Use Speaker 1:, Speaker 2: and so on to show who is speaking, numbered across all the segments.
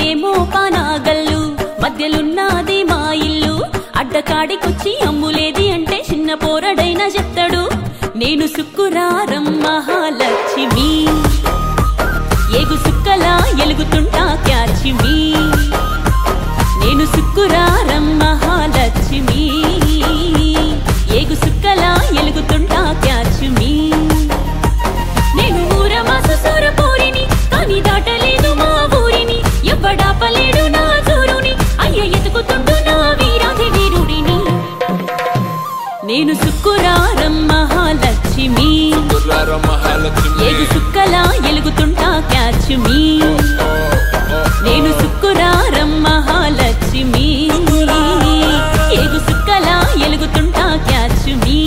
Speaker 1: నేనేమో పానాగల్లు మధ్యలున్నది మా ఇల్లు అడ్డకాడికొచ్చి అమ్ములేది అంటే చిన్న పోరడైనా చెప్తాడు నేను సుక్కురారం మహాలక్ష్మి ఏగు సుక్కలా ఎలుగుతుంటా క్యాచిమి నేను సుక్కురారం మహాలక్ష్మి ఏగు సుక్కలా ఎలుగుతుంటా క్యాచిమి నేను ఊరమాస సూరపూరిని కానీ దాటలేదు మా ఊరిని ఎవ్వడాపలేడు నా జోరుని అయ్య ఎతుకుతుండు నా వీరాధి వీరుడిని నేను సుక్కురారం మహాలక్ష్మి
Speaker 2: దుర్రార మహాలక్ష్మి
Speaker 1: ఏగు సుక్కలా ఎలుగుతుంటా క్యాచ్ మీ నేను సుక్కురారం మహాలక్ష్మి ఏగు సుక్కలా ఎలుగుతుంటా క్యాచ్ మీ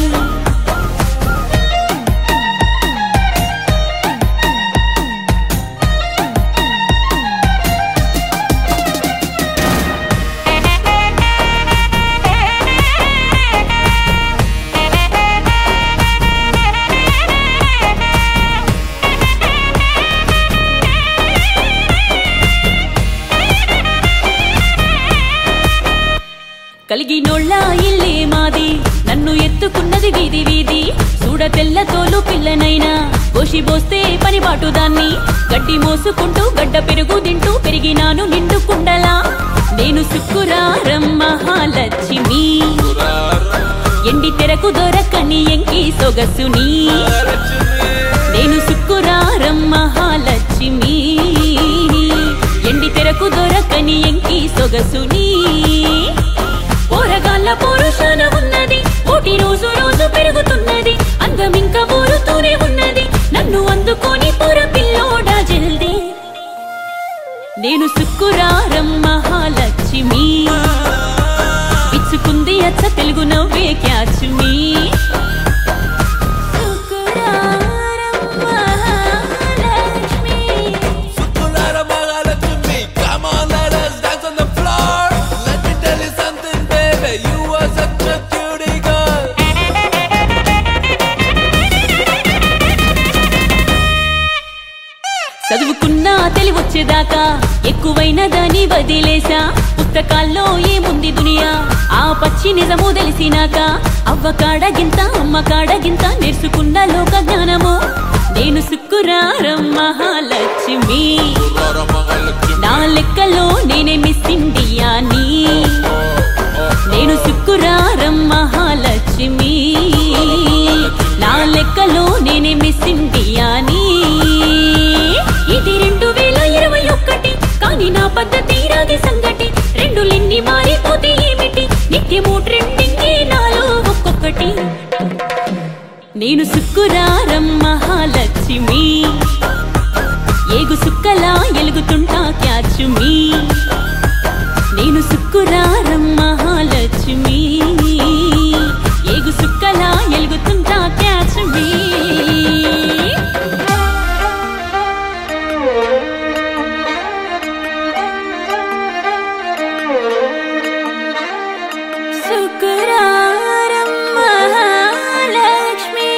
Speaker 1: కలిగినోళ్ళ ఇల్లే మాది నన్ను ఎత్తుకున్నది వీధి వీధి చూడ తెల్ల తోలు పిల్లనైనా కోసి పోస్తే పని దాన్ని గడ్డి మోసుకుంటూ గడ్డ పెరుగు తింటూ పెరిగినాను నిండు కుండలా నేను సుక్కురారం మహాలక్ష్మి
Speaker 2: దురార
Speaker 1: ఎండి తెరకు దొరకని ఎంకి సొగసుని నేను సుక్కురారం మహాలక్ష్మి ఎండి తెరకు దొరకని ఎంకి సొగసుని పోరగాళ్ళ పోరుషాన ఉన్నది ఓటి రోజు రోజు పెరుగుతున్నది అందం ఇంకా ఊరుతూనే ఉన్నది నన్ను అందుకొని పొర పిల్లోడా జల్దీ నేను సుక్కురారం మహాలక్ష్మి ఇచ్చుకుంది అచ్చ తెలుగు నవ్వే క్యాచ్మి సుక్కురారం Mahalakshmi
Speaker 2: Sukulara Mahalakshmi, come on, let us dance on the floor. Let me tell you something, baby, you are such a cutie girl.
Speaker 1: చదువుకున్నా తెలివొచ్చేదాకా ఎక్కువైనదని వదిలేసా పుస్తకాల్లో ఏముంది దునియా ఆ పచ్చి నిజము తెలిసినాక అవ్వ కాడగింత అమ్మ కాడగింత నేర్చుకున్న లోక జ్ఞానము నేను సుక్కురారం మహాలక్ష్మి
Speaker 2: Durara Mahalakshmi,
Speaker 1: నా లెక్కలో నేనే మిస్ ఇండియాని నేను సుక్కురారం మహాలక్ష్మి నా లెక్కలో నేనే మిస్ ఇండియాని ఇది రెండు వేల ఇరవై ఒక్కటి కానీ నా పద్ధతి రాగి సంగటి రెండు లిన్ని మారిపోతే ఏమిటి నిత్యము ట్రెండింగ్ నాలో ఒక్కొక్కటి నేను సుక్కురారం మహాలక్ష్మి ఏగు సుక్కలా ఎలుగుతుంటా క్యాచుమి నేను సుక్కురారం మహాలక్ష్మి ఏగు సుక్కలా ఎలుగుతుంటా క్యాచుమి సుక్కురారం మహాలక్ష్మి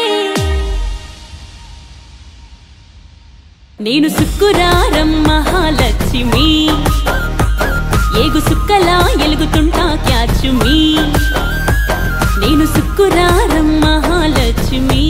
Speaker 1: నేను సుక్కురారం మహాలక్ష్మి ఏగు సుక్కలా ఎలుగుతుంటా క్యాచుమి నేను సుక్కురారం మహాలక్ష్మి